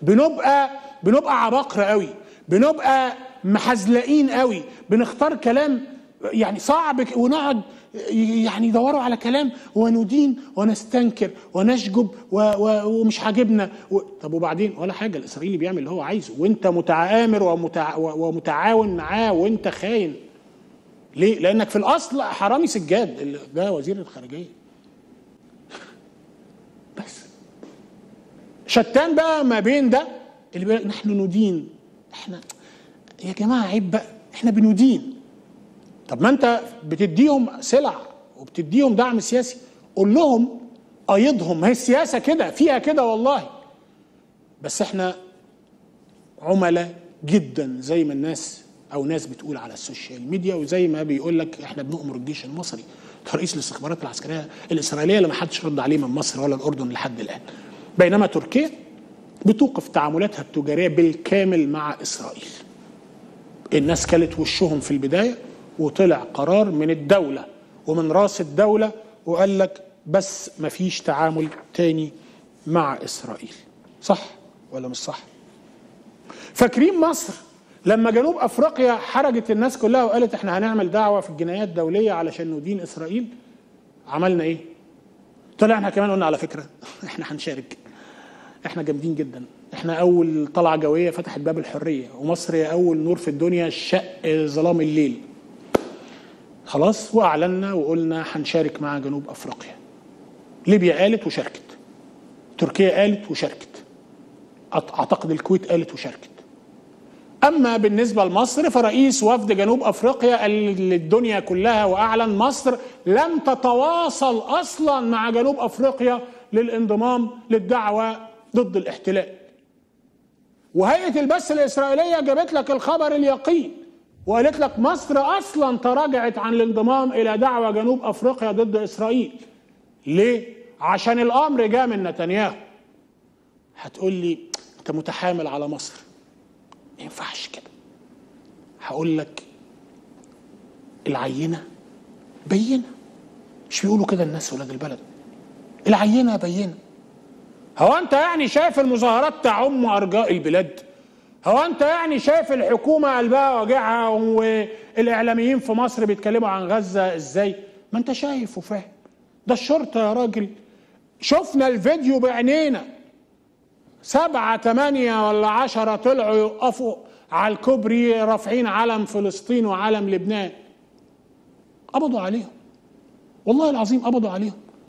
بنبقى بنبقى عباقرة قوي بنبقى محزلقين قوي بنختار كلام يعني صعب ك- ونقعد يعني يدوروا على كلام وندين ونستنكر ونشجب و و ومش عاجبنا و... طب وبعدين ولا حاجه الاسرائيلي بيعمل اللي هو عايزه وانت متآمر ومتع... و- ومتعاون معاه وانت خاين ليه؟ لانك في الاصل حرامي سجاد اللي ده وزير الخارجيه بس شتان بقى ما بين ده اللي بيقول نحن ندين احنا يا جماعه عيب بقى احنا بندين طب ما انت بتديهم سلع وبتديهم دعم سياسي قول لهم ايضهم ما هي السياسه كده فيها كده والله بس احنا عملاء جدا زي ما الناس او ناس بتقول على السوشيال ميديا وزي ما بيقول لك احنا بنؤمر الجيش المصري ده رئيس الاستخبارات العسكريه الاسرائيليه اللي ما حدش رد عليه من مصر ولا الاردن لحد الان بينما تركيا بتوقف تعاملاتها التجاريه بالكامل مع اسرائيل الناس كلت وشهم في البدايه وطلع قرار من الدوله ومن راس الدوله وقال لك بس مفيش تعامل تاني مع اسرائيل صح ولا مش صح فاكرين مصر لما جنوب افريقيا حرجت الناس كلها وقالت احنا هنعمل دعوه في الجنايات الدوليه علشان ندين اسرائيل عملنا ايه طلعنا كمان قلنا على فكره احنا هنشارك احنا جامدين جدا احنا اول طلعه جويه فتحت باب الحريه ومصر هي اول نور في الدنيا شق ظلام الليل خلاص واعلنا وقلنا هنشارك مع جنوب افريقيا ليبيا قالت وشاركت تركيا قالت وشاركت أعت- اعتقد الكويت قالت وشاركت اما بالنسبه لمصر فرئيس وفد جنوب افريقيا قال للدنيا كلها واعلن مصر لم تتواصل اصلا مع جنوب افريقيا للانضمام للدعوه ضد الاحتلال وهيئه البث الاسرائيليه جابت لك الخبر اليقين وقالت لك مصر اصلا تراجعت عن الانضمام الى دعوه جنوب افريقيا ضد اسرائيل ليه عشان الامر جاء من نتنياهو هتقول لي انت متحامل على مصر ما ينفعش كده هقول لك العينه بينه مش بيقولوا كده الناس ولاد البلد العينه بينه هو انت يعني شايف المظاهرات تعم ارجاء البلاد هو انت يعني شايف الحكومه قلبها واجعها والاعلاميين في مصر بيتكلموا عن غزه ازاي ما انت شايف وفاهم ده الشرطه يا راجل شفنا الفيديو بعينينا سبعة تمانية ولا عشرة طلعوا يقفوا على الكوبري رافعين علم فلسطين وعلم لبنان قبضوا عليهم والله العظيم قبضوا عليهم